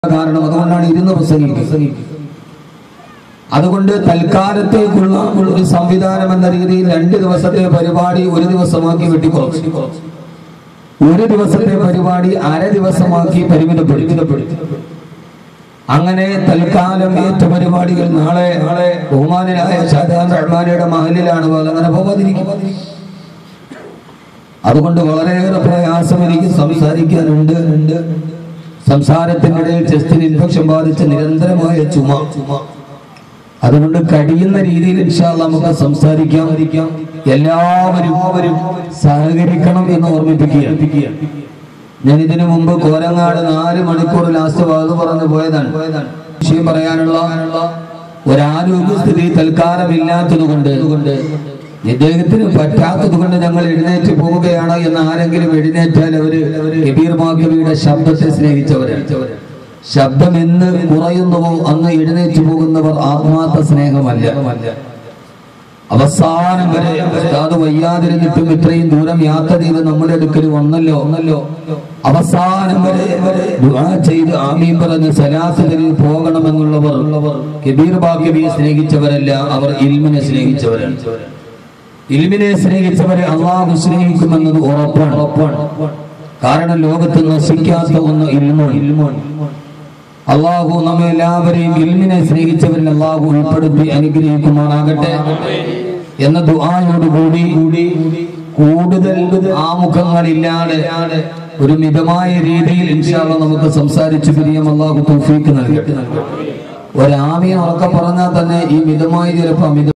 കാരണം അതുകൊണ്ടാണ് ഇരുന്ന് പ്രസംഗിക്കുന്നത് അതുകൊണ്ട് തൽക്കാലത്തേക്കുള്ള ഒരു സംവിധാനം എന്ന രീതിയിൽ രണ്ട് ദിവസത്തെ പരിപാടി ഒരു ദിവസമാക്കി വെട്ടിക്കുറച്ചു ഒരു ദിവസത്തെ പരിപാടി അര ദിവസമാക്കി പരിമിതപ്പെടുത്തി അങ്ങനെ തൽക്കാലം ഏറ്റ പരിപാടികൾ നാളെ നാളെ ബഹുമാനായ ഷാജഹാൻ റഹ്മാനിയുടെ മഹലിലാണ് പോലെ അങ്ങനെ പോകാതിരിക്കും അതുകൊണ്ട് വളരെയേറെ പ്രയാസം എനിക്ക് സംസാരിക്കാനുണ്ട് ഉണ്ട് സംസാരത്തിനിടയിൽ ചെസ്റ്റിന് ഇൻഫെക്ഷൻ ബാധിച്ച് നിരന്തരമായ ചുമ അതുകൊണ്ട് കഴിയുന്ന രീതിയിൽ ഇൻഷാല്ല നമുക്ക് സംസാരിക്കാം എല്ലാവരും സഹകരിക്കണം എന്ന് ഓർമ്മിപ്പിക്കുക ഞാൻ ഇതിനു മുമ്പ് കോരങ്ങാട് നാല് മണിക്കൂർ ലാസ്റ്റ് വാത് പറഞ്ഞു പോയതാണ് വിഷയം പറയാനുള്ള ഒരാരോഗ്യസ്ഥിതി തൽക്കാലം ഇല്ലാത്തത് കൊണ്ട് ഇദ്ദേഹത്തിന് പറ്റാത്തത് കൊണ്ട് ഞങ്ങൾ എഴുന്നേറ്റ് പോവുകയാണ് എന്ന് ആരെങ്കിലും എഴുന്നേറ്റാൽ അവര് കബീർ മാഗവിയുടെ ശബ്ദത്തെ സ്നേഹിച്ചവരാണ് ശബ്ദം എന്ന് കുറയുന്നുവോ അന്ന് എഴുന്നേറ്റ് പോകുന്നവർ ആത്മാർത്ഥ സ്നേഹമല്ല അവസാനം വരെ അത് വയ്യാതിരുന്നിട്ടും ഇത്രയും ദൂരം യാത്ര ചെയ്ത് നമ്മുടെ അടുക്കൽ വന്നല്ലോ ഒന്നല്ലോ അവസാനം വരെ ദുആ ചെയ്ത് ആമീൻ പറഞ്ഞ് സലാസത്തിൽ പോകണമെന്നുള്ളവർ കബീർ ബാക്കിയെ സ്നേഹിച്ചവരല്ല അവർ ഇൽമിനെ സ്നേഹിച്ചവരാണ് ഇൽമിനെ സ്നേഹിച്ചവരെ അള്ളാഹു സ്നേഹിക്കുമെന്നത് ഉറപ്പാണ് ഉറപ്പാണ് കാരണം ലോകത്ത് നശിക്കാത്ത ഒന്ന് ഇൽമോ ഇൽമോൻ അള്ളാഹു നമ്മെ എല്ലാവരെയും ഇൽമിനെ സ്നേഹിച്ചവരിൽ അള്ളാഹു ഉൾപ്പെടുത്തി അനുഗ്രഹിക്കുമാറാകട്ടെ എന്ന ദുആയോട് കൂടി കൂടി കൂടുതൽ ആമുഖങ്ങളില്ലാതെ ഒരു മിതമായ രീതിയിൽ ഇൻഷാല്ല നമുക്ക് സംസാരിച്ചു പിരിയാം അള്ളാഹു തൗഫീക്ക് നൽകട്ടെ ഒരാമിയെ ഉറക്കം പറഞ്ഞാൽ തന്നെ ഈ മിതമായ ചിലപ്പോൾ അമിത